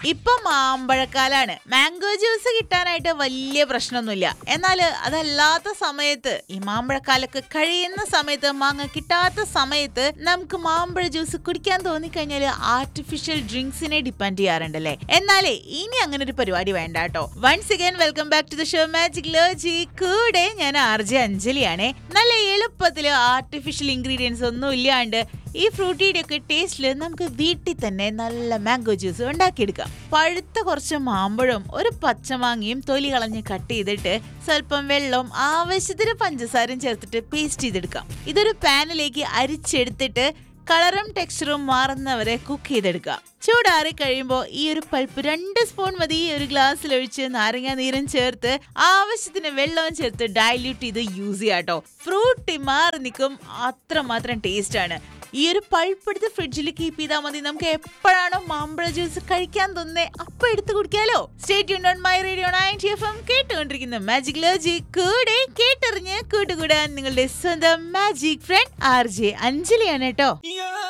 ഇപ്പൊ മാമ്പഴക്കാലാണ് mango juice കിട്ടാനായിട്ട് വലിയ പ്രശ്നമൊന്നുമില്ല എന്നാൽ അതല്ലാത്ത സമയത്ത് ഈ മാമ്പഴക്കാലൊക്കെ കഴിയുന്ന സമയത്ത് മാങ്ങ കിട്ടാത്ത സമയത്ത് നമുക്ക് മാമ്പഴ ജ്യൂസ് കുടിക്കാൻ തോന്നിക്കഴിഞ്ഞാൽ ആർട്ടിഫിഷ്യൽ ഡ്രിങ്ക്സിനെ ഡിപ്പെൻഡ് ചെയ്യാറുണ്ടല്ലേ എന്നാലേ ഇനി അങ്ങനെ ഒരു പരിപാടി വേണ്ട കേട്ടോ once again welcome back to the show magic ലോജി കൂടെ ഞാൻ ആർ ജെ അഞ്ജലിയാണ് നല്ല എളുപ്പത്തിൽ ആർട്ടിഫിഷ്യൽ ഇൻഗ്രീഡിയൻസ് ഒന്നും ഇല്ലാണ്ട് ഈ ഫ്രൂട്ടിയുടെ ഒക്കെ ടേസ്റ്റിൽ നമുക്ക് വീട്ടിൽ തന്നെ നല്ല മാംഗോ ജ്യൂസ് ഉണ്ടാക്കിയെടുക്കാം പഴുത്ത കുറച്ച് മാമ്പഴം ഒരു പച്ചമാങ്ങയും തൊലി കളഞ്ഞ് കട്ട് ചെയ്തിട്ട് സ്വല്പം വെള്ളവും ആവശ്യത്തിന് പഞ്ചസാരയും ചേർത്തിട്ട് പേസ്റ്റ് ചെയ്തെടുക്കാം ഇതൊരു പാനിലേക്ക് അരിച്ചെടുത്തിട്ട് കളറും ടെക്സ്ചറും മാറുന്നവരെ കുക്ക് ചെയ്തെടുക്കുക ചൂടാറി കഴിയുമ്പോൾ ഈ ഒരു പൾപ്പ് രണ്ട് സ്പൂൺ മതി ഒരു ഗ്ലാസ്സിൽ ഒഴിച്ച് നാരങ്ങ നീരും ചേർത്ത് ആവശ്യത്തിന് വെള്ളവും ചേർത്ത് ഡൈല്യൂട്ട് ചെയ്ത് യൂസ് ചെയ്യാം കേട്ടോ ഫ്രൂട്ടി മാറി നിൽക്കും അത്രമാത്രം ടേസ്റ്റ് ആണ് ഈ ഒരു പൾപ്പ് എടുത്ത് ഫ്രിഡ്ജിൽ കീപ്പ് ചെയ്താൽ മതി നമുക്ക് എപ്പോഴാണോ മാമ്പഴ ജ്യൂസ് കഴിക്കാൻ തോന്നുന്നേ അപ്പൊ എടുത്ത് കുടിക്കാലോ state on my radio ninety F M കേട്ടുകൊണ്ടിരിക്കുന്ന മാജിക് ലോജി കൂടെ കേട്ടറിഞ്ഞ് കൂട്ടുകൂടാൻ നിങ്ങളുടെ സ്വന്തം മാജിക് ഫ്രണ്ട് ആർ ജെ അഞ്ജലിയാണ് കേട്ടോ